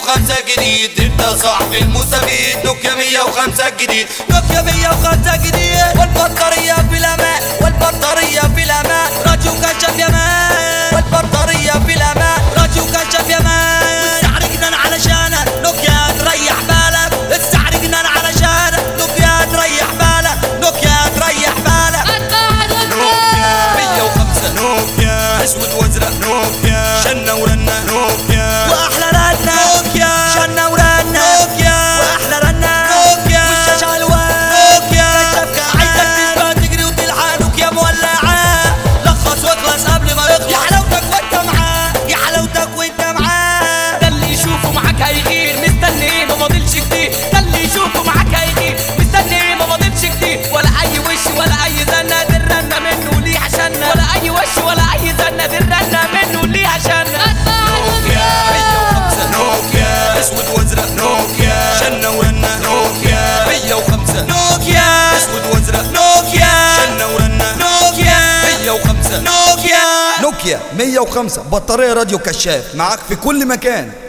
105 جديد انت صاحب المستفيد نوكيا 105 جديد نوكيا 105 جديد والبطارية في الامان والبطارية في الامان راديو كشف يا مان والبطارية في الامان راديو كشف يا مان والسعر جنان علشانك نوكيا تريح بالك السعر جنان علشانك نوكيا تريح بالك نوكيا تريح بالك نوكيا 105 نوكيا اسود وازرق نوكيا شنا ورنا نوكيا واحلى رنا نوكيا شنا ورنا نوكيا واحلى رنا نوكيا والشاشه الوان نوكيا الشبكه عايزك تسبق تجري وتلحق نوكيا مولعه لخص واخلص قبل ما يخلص يا حلاوتك وانت معاه يا حلاوتك وانت معاه ده اللي يشوفه معاك هيغير مستني ايه ما فاضلش كتير ده اللي يشوفه معاك هيغير مستني ايه ما فاضلش كتير ولا اي وش ولا اي زنه دي الرنه منه ليه عشاننا ولا اي وش ولا اي زنه دي الرنه منه ليه عشاننا نوكيا 105 نوكيا اسود وازرق نوكيا شنا ورنا نوكيا 105 نوكيا اسود وازرق نوكيا شنا ورنا نوكيا 105 نوكيا نوكيا 105 بطارية راديو كشاف معاك في كل مكان